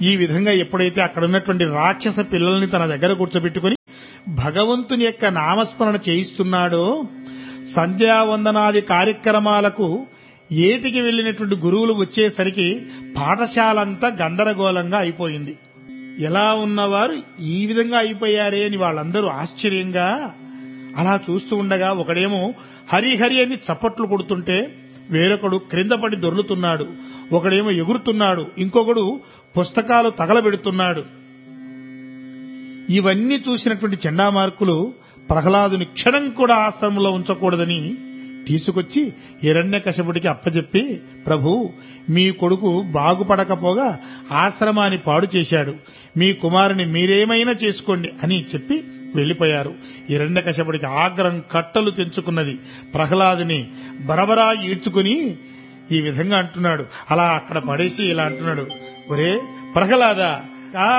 ఈ విధంగా ఎప్పుడైతే అక్కడ ఉన్నటువంటి రాక్షస పిల్లల్ని తన దగ్గర కూర్చోబెట్టుకుని భగవంతుని యొక్క నామస్మరణ చేయిస్తున్నాడో సంధ్యావందనాది కార్యక్రమాలకు ఏటికి వెళ్ళినటువంటి గురువులు వచ్చేసరికి పాఠశాలంతా గందరగోళంగా అయిపోయింది ఎలా ఉన్నవారు ఈ విధంగా అయిపోయారే అని వాళ్ళందరూ ఆశ్చర్యంగా అలా చూస్తూ ఉండగా ఒకడేమో హరి హరి అని చప్పట్లు కొడుతుంటే వేరొకడు క్రింద పడి దొర్లుతున్నాడు ఒకడేమో ఎగురుతున్నాడు ఇంకొకడు పుస్తకాలు తగలబెడుతున్నాడు ఇవన్నీ చూసినటువంటి చండామార్కులు ప్రహ్లాదుని క్షణం కూడా ఆశ్రమంలో ఉంచకూడదని తీసుకొచ్చి హిరణ్య కశపుడికి అప్పచెప్పి ప్రభు మీ కొడుకు బాగుపడకపోగా ఆశ్రమాన్ని పాడు చేశాడు మీ కుమారుని మీరేమైనా చేసుకోండి అని చెప్పి వెళ్లిపోయారు హిరణ్య కశపుడికి ఆగ్రహం కట్టలు తెంచుకున్నది ప్రహ్లాదుని బరబరా ఈడ్చుకుని ఈ విధంగా అంటున్నాడు అలా అక్కడ పడేసి ఇలా అంటున్నాడు ఒరే ప్రహ్లాద ఆ